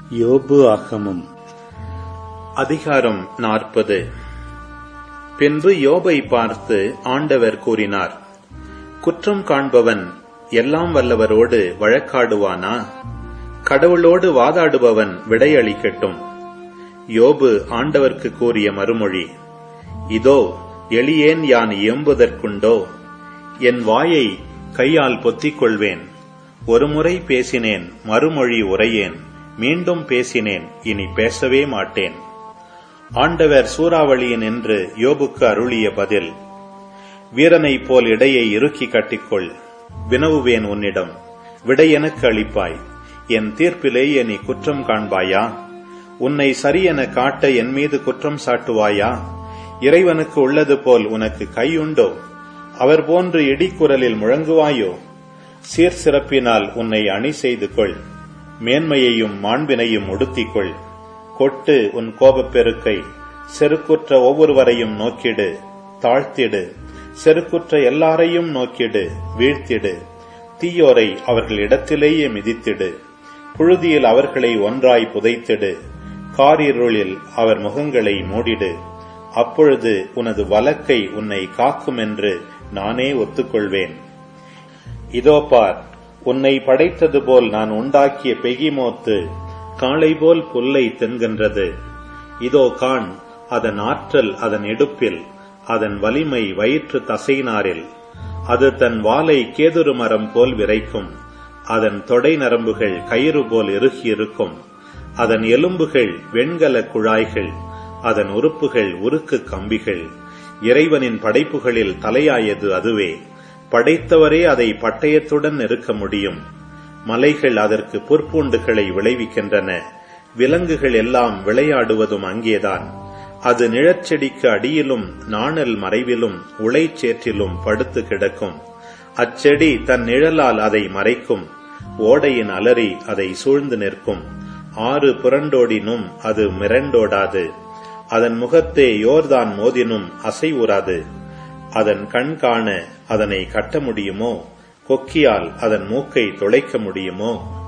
யோபு ஆகமம் அதிகாரம் நாற்பது பின்பு யோபை பார்த்து ஆண்டவர் கூறினார் குற்றம் காண்பவன் எல்லாம் வல்லவரோடு வழக்காடுவானா கடவுளோடு வாதாடுபவன் விடையளிக்கட்டும் யோபு ஆண்டவர்க்கு கூறிய மறுமொழி இதோ எளியேன் யான் இயம்புதற்குண்டோ என் வாயை கையால் பொத்திக் கொள்வேன் ஒருமுறை பேசினேன் மறுமொழி உரையேன் மீண்டும் பேசினேன் இனி பேசவே மாட்டேன் ஆண்டவர் சூறாவளியின் என்று யோபுக்கு அருளிய பதில் வீரனைப் போல் இடையை இறுக்கி கட்டிக்கொள் வினவுவேன் உன்னிடம் விடை எனக்கு அளிப்பாய் என் தீர்ப்பிலேயே நீ குற்றம் காண்பாயா உன்னை சரியென காட்ட என் மீது குற்றம் சாட்டுவாயா இறைவனுக்கு உள்ளது போல் உனக்கு கையுண்டோ அவர் போன்று இடிக்குரலில் முழங்குவாயோ சீர் சிறப்பினால் உன்னை அணி செய்து கொள் மேன்மையையும் மாண்பினையும் உடுத்திக்கொள் கொட்டு உன் கோபப் பெருக்கை செருக்குற்ற ஒவ்வொருவரையும் நோக்கிடு தாழ்த்திடு செருக்குற்ற எல்லாரையும் நோக்கிடு வீழ்த்திடு தீயோரை அவர்கள் இடத்திலேயே மிதித்திடு புழுதியில் அவர்களை ஒன்றாய் புதைத்திடு காரிருளில் அவர் முகங்களை மூடிடு அப்பொழுது உனது வலக்கை உன்னை காக்கும் என்று நானே ஒத்துக்கொள்வேன் இதோ பார் உன்னை படைத்தது போல் நான் உண்டாக்கிய பெகிமோத்து காளை போல் புல்லை தென்கின்றது இதோ காண் அதன் ஆற்றல் அதன் எடுப்பில் அதன் வலிமை வயிற்று தசைனாரில் அது தன் வாலை கேதுரு மரம் போல் விரைக்கும் அதன் தொடை நரம்புகள் கயிறு போல் இறுகியிருக்கும் அதன் எலும்புகள் வெண்கல குழாய்கள் அதன் உறுப்புகள் உருக்கு கம்பிகள் இறைவனின் படைப்புகளில் தலையாயது அதுவே படைத்தவரே அதை பட்டயத்துடன் நெருக்க முடியும் மலைகள் அதற்கு பொற்பூண்டுகளை விளைவிக்கின்றன விலங்குகள் எல்லாம் விளையாடுவதும் அங்கேதான் அது நிழற்செடிக்கு அடியிலும் நாணல் மறைவிலும் உளைச்சேற்றிலும் படுத்து கிடக்கும் அச்செடி தன் நிழலால் அதை மறைக்கும் ஓடையின் அலறி அதை சூழ்ந்து நிற்கும் ஆறு புரண்டோடினும் அது மிரண்டோடாது அதன் முகத்தே யோர்தான் மோதினும் அசைவுறாது அதன் கண் காண அதனை கட்ட முடியுமோ கொக்கியால் அதன் மூக்கை துளைக்க முடியுமோ